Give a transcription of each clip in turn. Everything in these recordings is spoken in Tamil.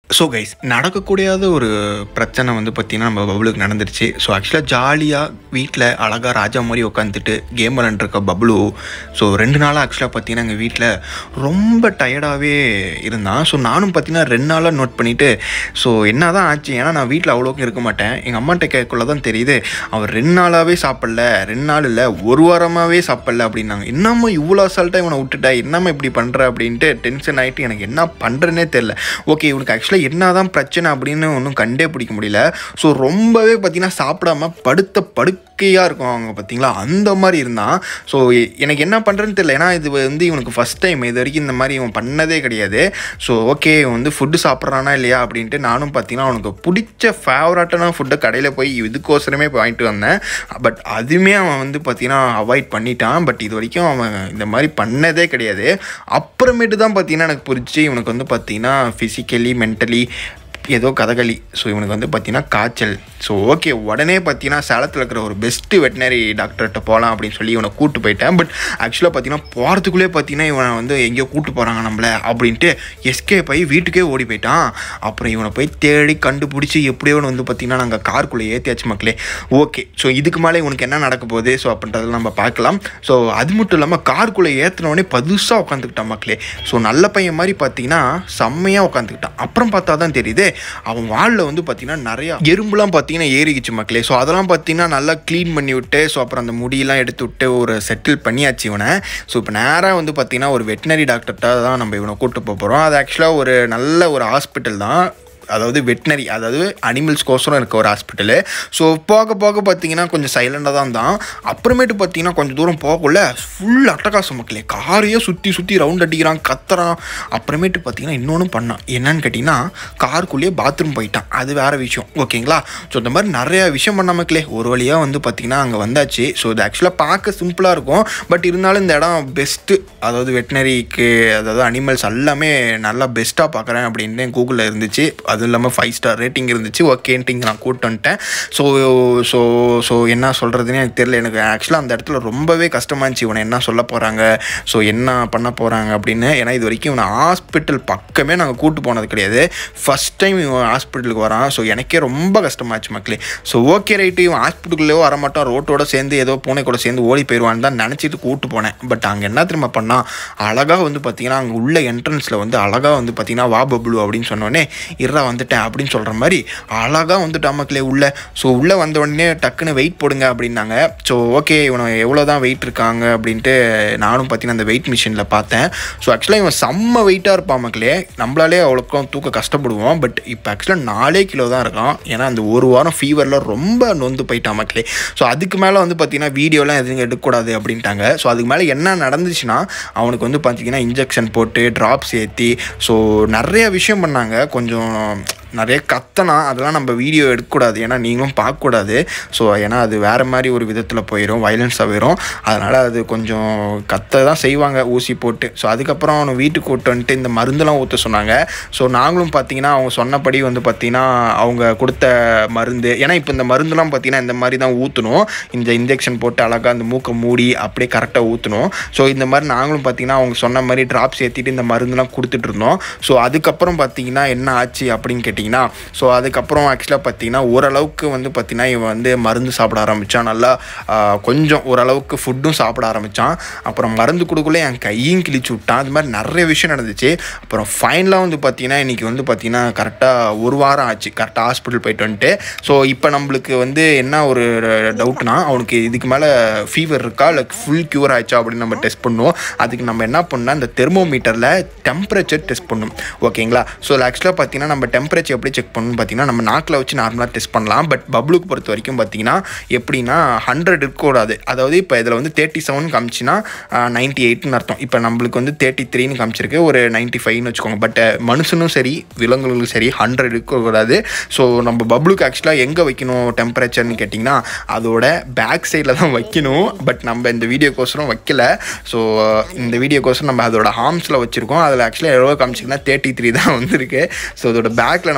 ஸோ கைஸ் நடக்கக்கூடியாத ஒரு பிரச்சனை வந்து பார்த்திங்கன்னா நம்ம பபுளுக்கு நடந்துருச்சு ஸோ ஆக்சுவலாக ஜாலியாக வீட்டில் அழகாக ராஜா மாதிரி உட்காந்துட்டு கேம் விளாண்டுருக்க பப்ளு ஸோ ரெண்டு நாளாக ஆக்சுவலாக பார்த்தீங்கன்னா எங்கள் வீட்டில் ரொம்ப டயர்டாகவே இருந்தான் ஸோ நானும் பார்த்தீங்கன்னா ரெண்டு நாளாக நோட் பண்ணிவிட்டு ஸோ என்ன தான் ஆச்சு ஏன்னா நான் வீட்டில் அவ்வளோக்கும் இருக்க மாட்டேன் எங்கள் அம்மாட்ட கேட்கக்குள்ள தான் தெரியுது அவர் ரெண்டு நாளாகவே சாப்பிடல ரெண்டு நாள் இல்லை ஒரு வாரமாகவே சாப்பிடல அப்படின்னாங்க என்னம்மா இவ்வளோ அசால்ட்டாக இவனை விட்டுட்டா என்னம்மா இப்படி பண்ணுற அப்படின்ட்டு டென்ஷன் ஆகிட்டு எனக்கு என்ன பண்ணுறேனே தெரில ஓகே இவனுக்கு ஆக்சுவலாக என்ன தான் பிரச்சனை அப்படின்னு ஒன்றும் கண்டே பிடிக்க முடியல ஸோ ரொம்பவே பார்த்தீங்கன்னா சாப்பிடாம படுத்த படுக்கையாக இருக்கும் அவங்க பார்த்தீங்களா அந்த மாதிரி இருந்தான் ஸோ எனக்கு என்ன பண்ணுறேன்னு தெரியல ஏன்னா இது வந்து இவனுக்கு ஃபஸ்ட் டைம் இது வரைக்கும் இந்த மாதிரி இவன் பண்ணதே கிடையாது ஸோ ஓகே இவன் வந்து ஃபுட்டு சாப்பிட்றானா இல்லையா அப்படின்ட்டு நானும் பார்த்தீங்கன்னா அவனுக்கு பிடிச்ச ஃபேவரட்டான ஃபுட்டை கடையில் போய் இதுக்கோசரமே போய் வாங்கிட்டு வந்தேன் பட் அதுவுமே அவன் வந்து பார்த்தீங்கன்னா அவாய்ட் பண்ணிட்டான் பட் இது வரைக்கும் அவன் இந்த மாதிரி பண்ணதே கிடையாது அப்புறமேட்டு தான் பார்த்தீங்கன்னா எனக்கு புரிச்சு இவனுக்கு வந்து பார்த்தீங்கன்னா ஃபிசிக்கலி மென்டலி ஏதோ கதகளி ஸோ இவனுக்கு வந்து பார்த்தீங்கன்னா காய்ச்சல் ஸோ ஓகே உடனே பார்த்தீங்கன்னா சேலத்தில் இருக்கிற ஒரு பெஸ்ட்டு வெட்டினரி டாக்டர்கிட்ட போகலாம் அப்படின்னு சொல்லி இவனை கூட்டு போயிட்டேன் பட் ஆக்சுவலாக பார்த்தீங்கன்னா போகிறதுக்குள்ளே பார்த்தீங்கன்னா இவனை வந்து எங்கேயோ கூட்டு போகிறாங்க நம்மளை அப்படின்ட்டு எஸ்கேப் ஆகி வீட்டுக்கே ஓடி போயிட்டான் அப்புறம் இவனை போய் தேடி கண்டுபிடிச்சி எப்படியோ இவனை வந்து பார்த்தீங்கன்னா நாங்கள் காருக்குள்ளே ஏற்றியாச்சு மக்களே ஓகே ஸோ இதுக்கு மேலே இவனுக்கு என்ன நடக்க போகுது ஸோ அப்படின்றதெல்லாம் நம்ம பார்க்கலாம் ஸோ அது மட்டும் இல்லாமல் காருக்குள்ளே ஏற்றினோடனே பதுசாக உட்காந்துக்கிட்டான் மக்களே ஸோ நல்ல பையன் மாதிரி பார்த்தீங்கன்னா செம்மையாக உட்காந்துக்கிட்டான் அப்புறம் பார்த்தா தான் தெரியுது அவன் வாலில் வந்து பார்த்தீங்கன்னா நிறையா எறும்புலாம் பார்த்தீங்கன்னா ஏறிக்கிச்சு மக்களே ஸோ அதெல்லாம் பார்த்தீங்கன்னா நல்லா க்ளீன் பண்ணி விட்டு ஸோ அப்புறம் அந்த முடியெல்லாம் எடுத்து விட்டு ஒரு செட்டில் பண்ணியாச்சு இவனை ஸோ இப்போ நேராக வந்து பார்த்தீங்கன்னா ஒரு வெட்டினரி டாக்டர்கிட்ட தான் நம்ம இவனை கூட்டு போக போகிறோம் அது ஆக்சுவலாக ஒரு நல்ல ஒரு ஹாஸ்பிட்டல் தான் அதாவது வெட்டினரி அதாவது அனிமல்ஸ்க்கோசரம் இருக்க ஒரு ஹாஸ்பிட்டலு ஸோ போக போக பார்த்தீங்கன்னா கொஞ்சம் சைலண்டாக தான் இருந்தான் அப்புறமேட்டு பார்த்தீங்கன்னா கொஞ்சம் தூரம் போகக்குள்ள ஃபுல் அட்டகாசம் மக்களே காரையே சுற்றி சுற்றி ரவுண்ட் அடிக்கிறான் கத்துறான் அப்புறமேட்டு பார்த்தீங்கன்னா இன்னொன்று பண்ணான் என்னன்னு கேட்டிங்கன்னா காருக்குள்ளேயே பாத்ரூம் போயிட்டான் அது வேறு விஷயம் ஓகேங்களா ஸோ இந்த மாதிரி நிறைய விஷயம் பண்ண மக்களே ஒரு வழியாக வந்து பார்த்திங்கன்னா அங்கே வந்தாச்சு ஸோ இது ஆக்சுவலாக பார்க்க சிம்பிளாக இருக்கும் பட் இருந்தாலும் இந்த இடம் பெஸ்ட்டு அதாவது வெட்டினரிக்கு அதாவது அனிமல்ஸ் எல்லாமே நல்லா பெஸ்ட்டாக பார்க்குறேன் அப்படின்னு கூகுளில் இருந்துச்சு அதுவும் இல்லாமல் ஃபைவ் ஸ்டார் ரேட்டிங் இருந்துச்சு ஓகேன்ட்டு இங்கே நான் கூப்பிட்டு வந்துட்டேன் ஸோ ஸோ ஸோ என்ன சொல்கிறதுனே எனக்கு தெரியல எனக்கு ஆக்சுவலாக அந்த இடத்துல ரொம்பவே கஷ்டமாக இருந்துச்சு இவனை என்ன சொல்ல போகிறாங்க ஸோ என்ன பண்ண போகிறாங்க அப்படின்னு ஏன்னா இது வரைக்கும் இவனை ஹாஸ்பிட்டல் பக்கமே நாங்கள் கூட்டு போனது கிடையாது ஃபஸ்ட் டைம் இவன் ஹாஸ்பிட்டலுக்கு வரான் ஸோ எனக்கே ரொம்ப கஷ்டமாச்சு மக்களே ஸோ ஓகே ரைட்டு இவன் ஹாஸ்பிட்டலுக்குள்ளேயோ வரமாட்டான் ரோட்டோட சேர்ந்து ஏதோ பூனை கூட சேர்ந்து ஓடி போயிடுவான்னு தான் நினச்சிட்டு கூட்டு போனேன் பட் அங்கே என்ன திரும்ப பண்ணால் அழகாக வந்து பார்த்தீங்கன்னா அங்கே உள்ள என்ட்ரன்ஸில் வந்து அழகாக வந்து பார்த்தீங்கன்னா வா பப்ளு அப்படின்னு சொன்னோடனே இறா வந்துட்டேன் அப்படின்னு சொல்கிற மாதிரி அழகாக வந்துட்டான் மக்களே உள்ளே ஸோ உள்ளே வந்த உடனே டக்குன்னு வெயிட் போடுங்க அப்படின்னாங்க ஸோ ஓகே இவனை எவ்வளோ தான் வெயிட் இருக்காங்க அப்படின்ட்டு நானும் பார்த்தீங்கன்னா அந்த வெயிட் மிஷினில் பார்த்தேன் ஸோ ஆக்சுவலாக இவன் செம்ம வெயிட்டாக இருப்பான் மக்களே நம்மளாலே அவ்வளோக்கும் தூக்க கஷ்டப்படுவோம் பட் இப்போ ஆக்சுவலாக நாலே கிலோ தான் இருக்கான் ஏன்னா அந்த ஒரு வாரம் ஃபீவரில் ரொம்ப நொந்து போயிட்டான் மக்களே ஸோ அதுக்கு மேலே வந்து பார்த்தீங்கன்னா வீடியோலாம் எதுவும் எடுக்கக்கூடாது அப்படின்ட்டாங்க ஸோ அதுக்கு மேலே என்ன நடந்துச்சுன்னா அவனுக்கு வந்து பார்த்தீங்கன்னா இன்ஜெக்ஷன் போட்டு ட்ராப்ஸ் ஏற்றி ஸோ நிறைய விஷயம் பண்ணாங்க கொஞ்சம் நிறைய கத்தனா அதெல்லாம் நம்ம வீடியோ எடுக்கக்கூடாது ஏன்னா நீங்களும் பார்க்கக்கூடாது ஸோ ஏன்னா அது வேறு மாதிரி ஒரு விதத்தில் போயிடும் வைலன்ஸாக போயிடும் அதனால் அது கொஞ்சம் கத்த தான் செய்வாங்க ஊசி போட்டு ஸோ அதுக்கப்புறம் அவனை வீட்டுக்கு கூட்டு வந்துட்டு இந்த மருந்தெல்லாம் ஊற்ற சொன்னாங்க ஸோ நாங்களும் பார்த்தீங்கன்னா அவங்க சொன்னபடி வந்து பார்த்திங்கன்னா அவங்க கொடுத்த மருந்து ஏன்னா இப்போ இந்த மருந்துலாம் பார்த்திங்கன்னா இந்த மாதிரி தான் ஊற்றணும் இந்த இன்ஜெக்ஷன் போட்டு அழகாக அந்த மூக்கை மூடி அப்படியே கரெக்டாக ஊற்றணும் ஸோ இந்த மாதிரி நாங்களும் பார்த்திங்கன்னா அவங்க சொன்ன மாதிரி ட்ராப்ஸ் ஏற்றிட்டு இந்த மருந்துலாம் கொடுத்துட்டு இருந்தோம் ஸோ அதுக்கப்புறம் பார்த்திங்கன்னா என்ன ஆச்சு அப்படின்னு கேட்டிங்கன்னா ஸோ அதுக்கப்புறம் ஆக்சுவலாக பார்த்தீங்கன்னா ஓரளவுக்கு வந்து பார்த்தீங்கன்னா இவன் வந்து மருந்து சாப்பிட ஆரம்பித்தான் நல்லா ஆஹ், கொஞ்சம் ஓரளவுக்கு ஃபுட்டும் சாப்பிட ஆரம்பித்தான் அப்புறம் மருந்து கொடுக்கல என் கையும் கிழிச்சு விட்டான் அது மாதிரி நிறைய விஷயம் நடந்துச்சு அப்புறம் ஃபைனலாக வந்து பார்த்தீங்கன்னா இன்றைக்கி வந்து பார்த்தீங்கன்னா கரெக்டாக ஒரு வாரம் ஆச்சு கரெக்டாக ஹாஸ்பிட்டல் போயிட்டு வந்துட்டு ஸோ இப்போ நம்மளுக்கு வந்து என்ன ஒரு டவுட்னா அவனுக்கு இதுக்கு மேலே ஃபீவர் இருக்கா இல்லை ஃபுல் க்யூர் ஆயிடுச்சா அப்படின்னு நம்ம டெஸ்ட் பண்ணுவோம் அதுக்கு நம்ம என்ன பண்ணால் இந்த தெர்மோமீட்டரில் டெம்பரேச்சர் டெஸ்ட் பண்ணணும் ஓகேங்களா ஸோ ஆக்சுவலாக பார்த்தீங்கன்னா நம்ம டெம்பரேச்சர் எப்படி செக் பண்ணணும்னு பார்த்தீங்கன்னா நம்ம நாக்கில் வச்சு நார்மலாக டெஸ்ட் பண்ணலாம் பட் பப்ளுக்கு பொறுத்த வரைக்கும் பார்த்தீங்கன்னா எப்படின்னா ஹண்ட்ரட் இருக்கக்கூடாது அதாவது இப்போ இதில் வந்து தேர்ட்டி செவன் காமிச்சுன்னா நைன்ட்டி எயிட்னு அர்த்தம் இப்போ நம்மளுக்கு வந்து தேர்ட்டி த்ரீன்னு காமிச்சிருக்கு ஒரு நைன்ட்டி ஃபைவ்னு வச்சுக்கோங்க பட் மனுஷனும் சரி விலங்குகளும் சரி ஹண்ட்ரட் இருக்கக்கூடாது ஸோ நம்ம பப்ளுக்கு ஆக்சுவலாக எங்கே வைக்கணும் டெம்பரேச்சர்னு கேட்டிங்கன்னா அதோட பேக் சைடில் தான் வைக்கணும் பட் நம்ம இந்த வீடியோக்கோசரம் வைக்கல ஸோ இந்த வீடியோக்கோசரம் நம்ம அதோட ஹார்ம்ஸில் வச்சுருக்கோம் அதில் ஆக்சுவலாக எவ்வளோ காமிச்சிங்கன்னா தேர்ட்டி த்ரீ தான் வந்திருக்கு ஸோ அதோட பேக்கில்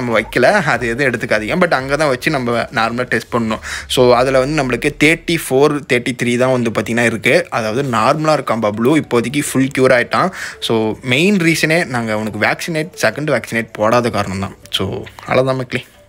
நம்ம வைக்கல அது எதுவும் எடுத்துக்காதீங்க பட் அங்கே தான் வச்சு நம்ம நார்மலாக டெஸ்ட் பண்ணோம் ஸோ அதில் வந்து நம்மளுக்கு தேர்ட்டி ஃபோர் தேர்ட்டி த்ரீ தான் வந்து பார்த்திங்கன்னா இருக்குது அதாவது நார்மலாக இருக்கான் பப்ளு இப்போதைக்கு ஃபுல் க்யூர் ஆகிட்டான் ஸோ மெயின் ரீசனே நாங்கள் அவனுக்கு வேக்சினேட் செகண்ட் வேக்சினேட் போடாத காரணம் தான் ஸோ அவ்வளோதான் மக்களே